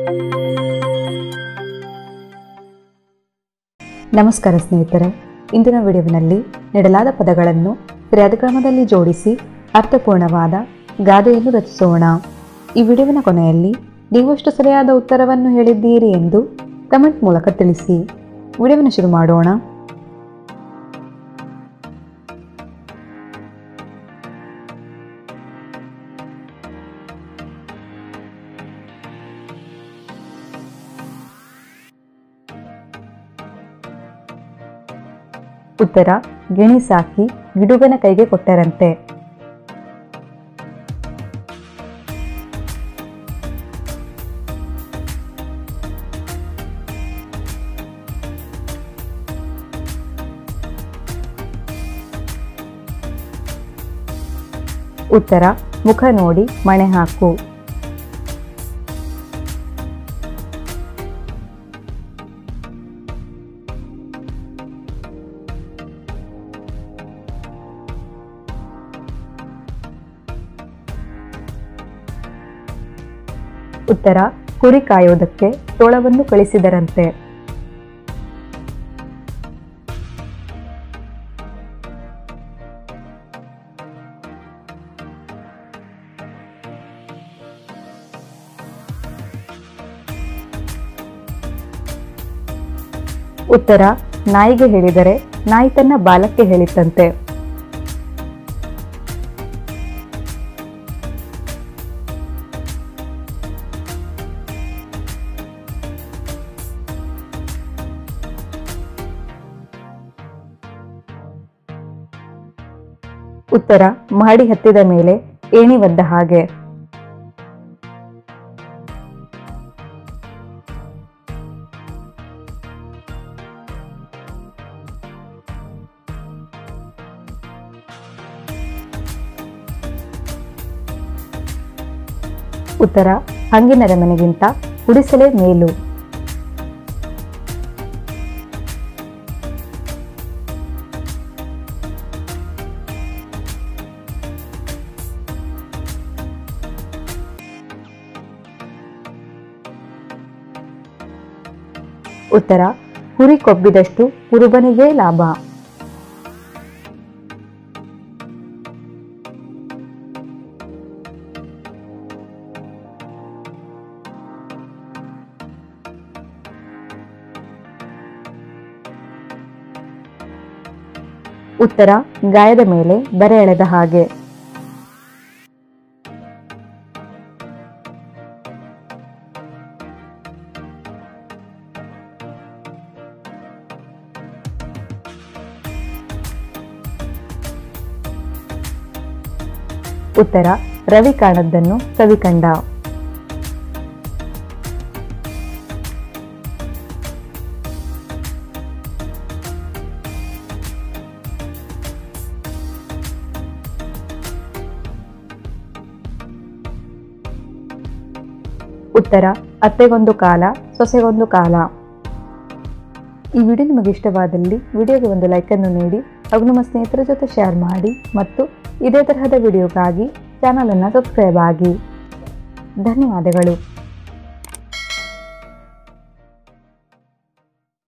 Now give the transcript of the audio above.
ನಮಸ್ಕಾರ ಸ್ನೇಹಿತರೆ ಇಂದಿನ ವಿಡಿಯೋವಿನಲ್ಲಿ ನೀಡಲಾದ ಪದಗಳನ್ನು ಸರಿಯಾದ ಕ್ರಮದಲ್ಲಿ ಜೋಡಿಸಿ ಅರ್ಥಪೂರ್ಣವಾದ ಗಾದೆಯನ್ನು ರಚಿಸೋಣ ಈ ವಿಡಿಯೋವಿನ ಕೊನೆಯಲ್ಲಿ ನೀವಷ್ಟು ಸರಿಯಾದ ಉತ್ತರವನ್ನು ಹೇಳಿದ್ದೀರಿ ಎಂದು ಕಮೆಂಟ್ ಮೂಲಕ ತಿಳಿಸಿ ವಿಡಿಯೋವನ್ನು ಶುರು ಮಾಡೋಣ ಉತ್ತರ ಗಿಣಿ ಸಾಕಿ ಗಿಡುಗನ ಕೈಗೆ ಕೊಟ್ಟರಂತೆ ಉತ್ತರ ಮುಖ ನೋಡಿ ಮಣೆ ಹಾಕು ಉತ್ತರ ಕುರಿ ಕಾಯೋದಕ್ಕೆ ತೋಳವನ್ನು ಕಳಿಸಿದರಂತೆ ಉತ್ತರ ನಾಯಿಗೆ ಹೇಳಿದರೆ ನಾಯಿ ತನ್ನ ಬಾಲಕ್ಕೆ ಹೇಳಿತಂತೆ ಉತ್ತರ ಮಹಡಿ ಹತ್ತಿದ ಮೇಲೆ ಏಣಿ ಒದ್ದ ಹಾಗೆ ಉತ್ತರ ಹಂಗಿನರ ಮನೆಗಿಂತ ಗುಡಿಸಲೇ ಮೇಲು ಉತ್ತರ ಕುರಿ ಕೊಬ್ಬಿದಷ್ಟು ಕುರುಬನಿಗೆ ಲಾಭ ಉತ್ತರ ಗಾಯದ ಮೇಲೆ ಬರೆ ಎಳೆದ ಹಾಗೆ ಉತ್ತರ ರವಿ ಕಾಣದ್ದನ್ನು ಕವಿ ಕಂಡ ಉತ್ತರ ಅತ್ತೆಗೊಂದು ಕಾಲ ಸೊಸೆಗೊಂದು ಕಾಲ ಈ ವಿಡಿಯೋ ನಿಮಗೆ ಇಷ್ಟವಾದಲ್ಲಿ ವಿಡಿಯೋಗೆ ಒಂದು ಲೈಕನ್ನು ನೀಡಿ ಹಾಗೂ ನಿಮ್ಮ ಸ್ನೇಹಿತರ ಜೊತೆ ಶೇರ್ ಮಾಡಿ ಮತ್ತು ಇದೇ ತರಹದ ವಿಡಿಯೋಗಾಗಿ ಚಾನಲನ್ನು ಸಬ್ಸ್ಕ್ರೈಬ್ ಆಗಿ ಧನ್ಯವಾದಗಳು